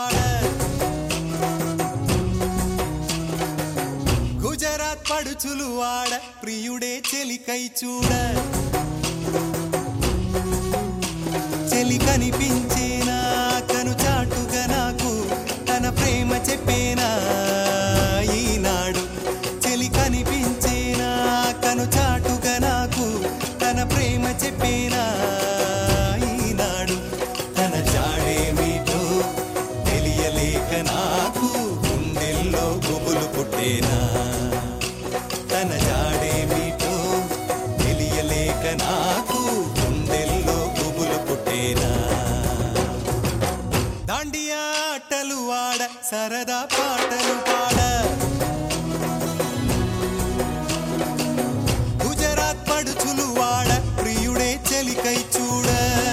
వాడ గుజరాత్ పడుచులు వాడ ప్రియుడే చెలికై చూడ చెలి కనిపించేనా కను చాటుగా నాకు తన ప్రేమ చెప్పేనా ఈనాడు చెలి కనిపించేనా కను చాటుగా నాకు తన ప్రేమ చెప్పేనా ఈనాడు తన జాడేమిటో తెలియలేక నాకు గుండెల్లో గుబులు పుట్టేనా తన జాడేమిటో తెలియలేక నాకు గుండెల్లో గుబులు పుట్టేనా దాండియా ఆటలు వాడ సరదా పాటలు పాడ గుజరాత్ పడుచులు వాడ ప్రియుడే చెలికై చూడ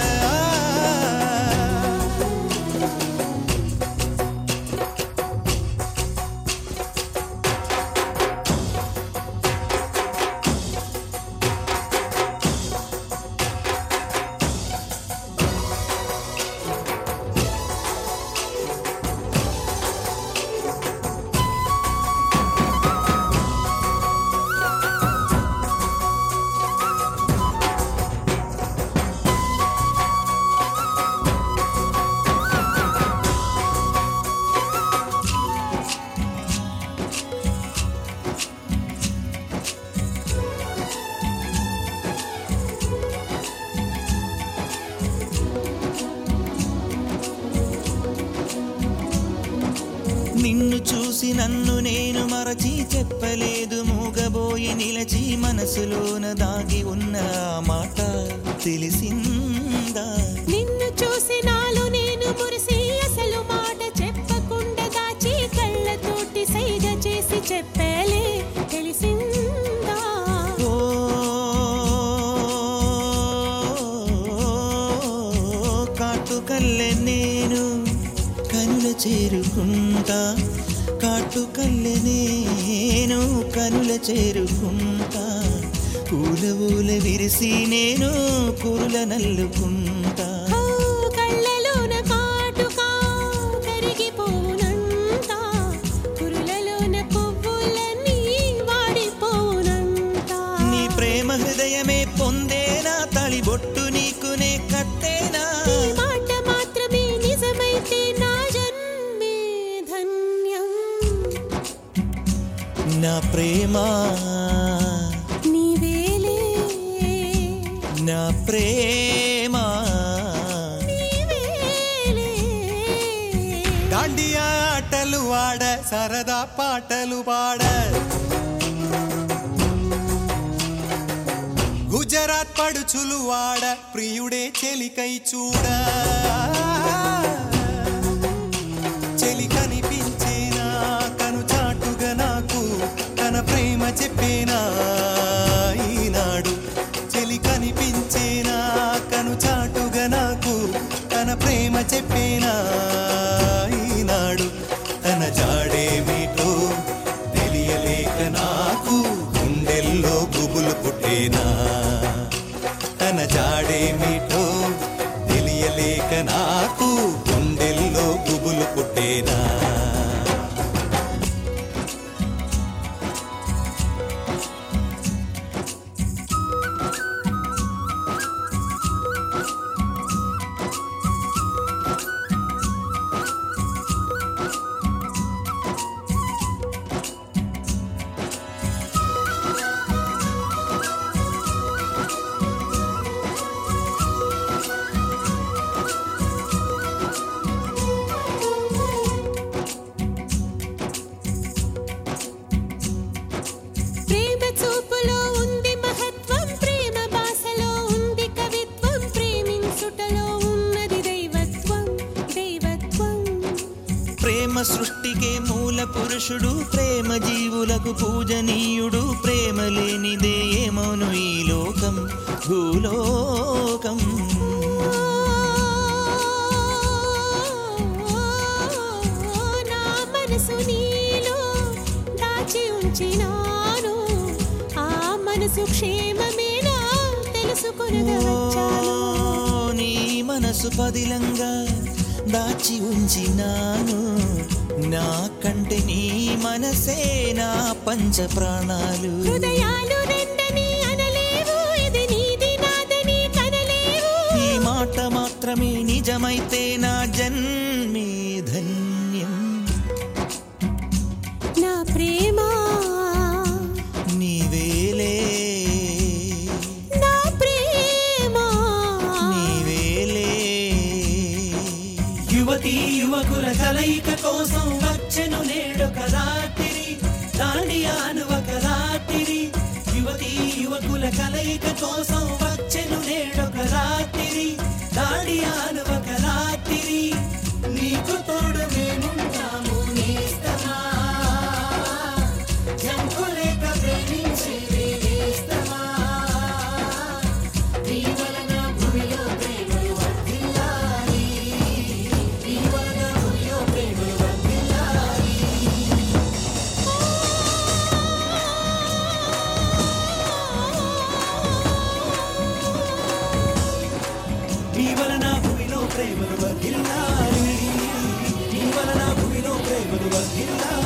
నిన్ను చూసి నన్ను నేను మరచి చెప్పలేదు మూగబోయి నిలచి మనసులోన దాగి ఉన్న ఆ మాట తెలిసిందా నిన్ను చూసి నాలో నేను మురిసి అసలు మాట చెప్పకుండా దాచి కళ్ళతోటి సైగ చేసి చెప్పలే తెలిసిందా ఓ కాటుకల్లె నేను కనుల చేరుకుంటా కాటుకల్లె నేను కనుల చేరుకుంటా పూల ఊల విరిసి నేను కురుల నల్లుకుంటా ఓ కళ్ళలోన కాటుకా కరిగిపోనంతా కురులలోన పువ్వులన్నీ వాడిపోనంతా నీ ప్రేమ హృదయమే పొందేనా తళిబొట్టు నీకునే కట్టేనా ఈ మాట మాత్రమే నిజమైతే నా జన్మే ధన్యం నా ప్రేమ నీవేలే నా ప్రేమ నీవేలే దాండియా ఆటలు వాడ సరదా పాటలు పాడ గుజరాత్ పడుచులు వాడ ప్రియుడే చెలికై చూడ చెలి కనిపించేనా కను చాటుగా నాకు తన ప్రేమ చెప్పేనా ఈనాడు చెలి కనిపించేనా కను చాటుగా నాకు తన ప్రేమ చెప్పేనా ఈనాడు తన జాడేమిటో తెలియలేక నాకు గుండెల్లో గుబులు పుట్టేనా తన జాడేమిటో తెలియలేక నాకు గుండెల్లో గుబులు పుట్టేనా ప్రేమ చూపులో ఉంది మహత్వం ప్రేమ భాషలో ఉంది కవిత్వం ప్రేమించుటలో ఉన్నది దైవత్వం దైవత్వం ప్రేమ సృష్టికే మూల పురుషుడు ప్రేమ జీవులకు పూజనీయుడు ప్రేమ లేనిదే ఏమోను ఈ లోకం భూలోకం నా మనసు నీలో దాచి ఉంచినాను ఆ మనసు క్షేమమేనా తెలుసుకొనగా వచ్చాను నీ మనసు పదిలంగా దాచి ఉంచినాను నా కంటే నీ మనసే నా పంచ ప్రాణాలు హృదయాలు రెండని అనలేవు ఇది నీది నాదని కనలేవు ఈ మాట మాత్రమే నిజమైతే నా జన్మే ధన్యం నా ప్రేమ నీవేలే నా ప్రేమ నీవేలే యువతి యువకుల కలయిక కోసం వచ్చెను నేడొక రాత్రి దాండియాను ఒక రాత్రి యువతి యువకుల కలయిక కోసం వచ్చెను నేడొక రాత్రి దాండియాను ఒక రాత్రి నీకు తోడు మేముంటాము నేస్తమా జంకులేక ప్రేమించి వేస్తమా నీ వలన భూమిలో ప్రేమలు వర్ధిల్లాలి నీ వలన భూమిలో ప్రేమలు వర్ధిల్లాలి నీ వలన భూమిలో ప్రేమలు వర్ధిల్లాలి నీ వలన భూమిలో ప్రేమలు వర్ధిల్లాలి